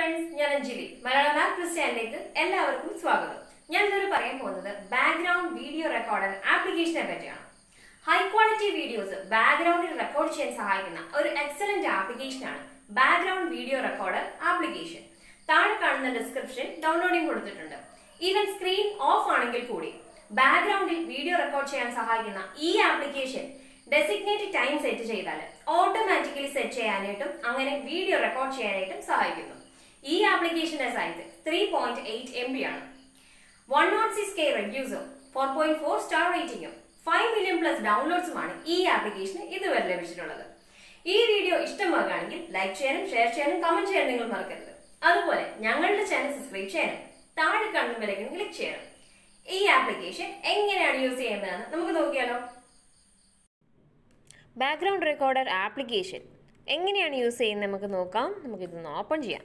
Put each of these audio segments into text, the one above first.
friends ഞാൻ Anjali Malayalam app ക്രിസ്ത്യാനിലേക്ക് എല്ലാവർക്കും സ്വാഗതം ഞാൻ ഇന്നൊരു പറയാൻ പോകുന്നത് ബാക്ക്ഗ്രൗണ്ട് വീഡിയോ റെക്കോർഡർ ആപ്ലിക്കേഷനെ പറ്റിയാണ് ഹൈ ക്വാളിറ്റി വീഡിയോസ് ബാക്ക്ഗ്രൗണ്ടിൽ റെക്കോർഡ് ചെയ്യാൻ സഹായിക്കുന്ന ഒരു എക്സലന്റ് ആപ്ലിക്കേഷനാണ് ബാക്ക്ഗ്രൗണ്ട് വീഡിയോ റെക്കോർഡർ ആപ്ലിക്കേഷൻ താഴെ കാണുന്ന ഡിസ്ക്രിപ്ഷൻ ഡൗൺലോഡിംഗ് കൊടുത്തിട്ടുണ്ട് ഈവൻ സ്ക്രീൻ ഓഫ് ആണെങ്കിൽ കൂടി ബാക്ക്ഗ്രൗണ്ടിൽ വീഡിയോ റെക്കോർഡ് ചെയ്യാൻ സഹായിക്കുന്ന ഈ ആപ്ലിക്കേഷൻ ഡെസിഗ്നേറ്റഡ് ടൈം സെറ്റ് ചെയ്താൽ ഓട്ടോമാറ്റിക്കലി സെറ്റ് ചെയ്യാനായിട്ടും അങ്ങനെ വീഡിയോ റെക്കോർഡ് ചെയ്യാനായിട്ടും സഹായിക്കുന്നു ഈ ആപ്ലിക്കേഷന്റെ size three point eight M B ആണ് വൺ നോട്ട് സിക്സ് കെ റെഡ്യൂസും ഫോർ പോയിന്റ് ഫോർ സ്റ്റാർ റേറ്റിംഗും ഫൈവ് മില്യൺ പ്ലസ് ഡൗൺലോഡ്സുമാണ് ഈ ആപ്ലിക്കേഷന് ഇതുവരെ ലഭിച്ചിട്ടുള്ളത് ഈ വീഡിയോ ഇഷ്ടമാകുകയാണെങ്കിൽ ലൈക്ക് ചെയ്യാനും ഷെയർ ചെയ്യാനും കമന്റ് ചെയ്യാനും നിങ്ങൾ മറക്കരുത് അതുപോലെ ഞങ്ങളുടെ ചാനൽ സബ്സ്ക്രൈബ് ചെയ്യാനും താഴെ കണ്ടുവരേക്കും ക്ലിക്ക് ചെയ്യണം ഈ ആപ്ലിക്കേഷൻ എങ്ങനെയാണ് യൂസ് ചെയ്യേണ്ടതെന്ന് നമുക്ക് നോക്കിയാലോ ബാക്ക്ഗ്രൗണ്ട് റെക്കോർഡർ ആപ്ലിക്കേഷൻ എങ്ങനെയാണ് യൂസ് ചെയ്യുന്നത് നമുക്ക് നോക്കാം നമുക്കിതൊന്ന് ഓപ്പൺ ചെയ്യാം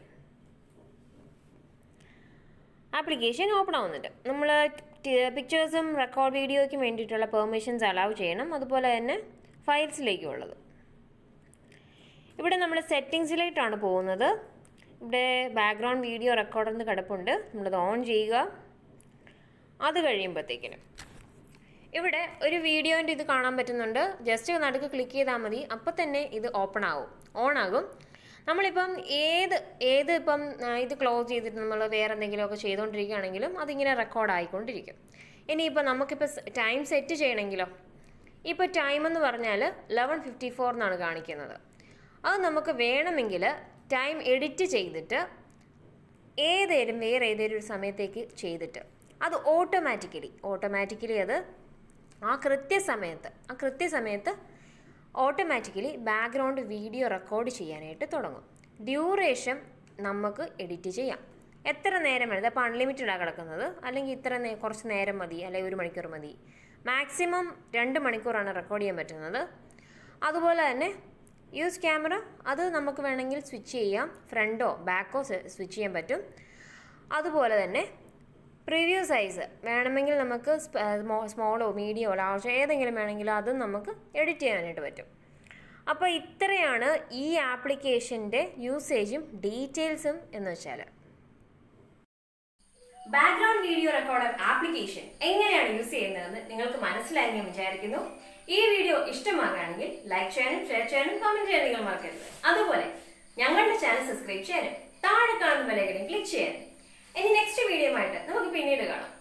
ആപ്ലിക്കേഷൻ ഓപ്പൺ ആവുന്നുണ്ട് നമ്മൾ പിക്ചേഴ്സും റെക്കോർഡ് വീഡിയോയ്ക്കും വേണ്ടിയിട്ടുള്ള പെർമിഷൻസ് അലൗ ചെയ്യണം അതുപോലെ തന്നെ ഫയൽസിലേക്കും ഉള്ളത് ഇവിടെ നമ്മൾ സെറ്റിങ്സിലേക്കാണ് പോകുന്നത് ഇവിടെ ബാക്ക്ഗ്രൗണ്ട് വീഡിയോ റെക്കോർഡർ എന്ന് കിടപ്പുണ്ട് നമ്മളത് ഓൺ ചെയ്യുക അത് കഴിയുമ്പോഴത്തേക്കിനും ഇവിടെ ഒരു വീഡിയോൻ്റെ ഇത് കാണാൻ പറ്റുന്നുണ്ട് ജസ്റ്റ് നടുക്ക് ക്ലിക്ക് ചെയ്താൽ മതി അപ്പം തന്നെ ഇത് ഓപ്പൺ ആവും ഓൺ ആകും നമ്മളിപ്പം ഏത് ഏത് ഇപ്പം ആ, ഇത് ക്ലോസ് ചെയ്തിട്ട് നമ്മൾ വേറെ എന്തെങ്കിലുമൊക്കെ ചെയ്തുകൊണ്ടിരിക്കുകയാണെങ്കിലും അതിങ്ങനെ റെക്കോർഡ് ആയിക്കൊണ്ടിരിക്കും ഇനിയിപ്പോൾ നമുക്കിപ്പോൾ ടൈം സെറ്റ് ചെയ്യണമെങ്കിലോ ഇപ്പോൾ ടൈം എന്ന് പറഞ്ഞാൽ ലെവൻ ഫിഫ്റ്റി ഫോർ എന്നാണ് കാണിക്കുന്നത് അത് നമുക്ക് വേണമെങ്കിൽ ടൈം എഡിറ്റ് ചെയ്തിട്ട് ഏതേലും വേറെ ഏതെങ്കിലും ഒരു സമയത്തേക്ക് ചെയ്തിട്ട് അത് ഓട്ടോമാറ്റിക്കലി ഓട്ടോമാറ്റിക്കലി അത് ആ കൃത്യസമയത്ത് ആ കൃത്യസമയത്ത് ഓട്ടോമാറ്റിക്കലി ബാക്ക്ഗ്രൗണ്ട് വീഡിയോ റെക്കോർഡ് ചെയ്യാനായിട്ട് തുടങ്ങും ഡ്യൂറേഷൻ നമുക്ക് എഡിറ്റ് ചെയ്യാം എത്ര നേരം വേണം ഇതിപ്പോൾ അൺലിമിറ്റഡാണ് കിടക്കുന്നത് അല്ലെങ്കിൽ ഇത്ര നേ കുറച്ച് നേരം മതി അല്ലെങ്കിൽ ഒരു മണിക്കൂർ മതി മാക്സിമം രണ്ട് മണിക്കൂറാണ് റെക്കോർഡ് ചെയ്യാൻ പറ്റുന്നത് അതുപോലെ തന്നെ യൂസ് ക്യാമറ അത് നമുക്ക് വേണമെങ്കിൽ സ്വിച്ച് ചെയ്യാം ഫ്രണ്ടോ ബാക്കോ സ്വിച്ച് ചെയ്യാൻ പറ്റും അതുപോലെ തന്നെ പ്രിവ്യൂ സൈസ് വേണമെങ്കിൽ നമുക്ക് സ്മോളോ മീഡിയോ ലാർജോ ഏതെങ്കിലും വേണമെങ്കിൽ അതും നമുക്ക് എഡിറ്റ് ചെയ്യാനായിട്ട് പറ്റും അപ്പോൾ ഇത്രയാണ് ഈ ആപ്ലിക്കേഷൻ്റെ യൂസേജും ഡീറ്റെയിൽസും എന്ന് വെച്ചാൽ ബാക്ക്ഗ്രൗണ്ട് വീഡിയോ റെക്കോർഡർ ആപ്ലിക്കേഷൻ എങ്ങനെയാണ് യൂസ് ചെയ്യുന്നതെന്ന് നിങ്ങൾക്ക് മനസ്സിലായി ഞാൻ വിചാരിക്കുന്നു ഈ വീഡിയോ ഇഷ്ടമാകുകയാണെങ്കിൽ ലൈക്ക് ചെയ്യാനും ഷെയർ ചെയ്യാനും കമന്റ് ചെയ്യാനും നിങ്ങൾ മറക്കരുത് അതുപോലെ ഞങ്ങളുടെ ചാനൽ സബ്സ്ക്രൈബ് ചെയ്യാനും താഴെ കാണുന്ന ബെലൈക്കനും ക്ലിക്ക് ചെയ്യാനും ഇനി നെക്സ്റ്റ് വീഡിയോ ആയിട്ട് നമുക്ക് പിന്നീട് കാണാം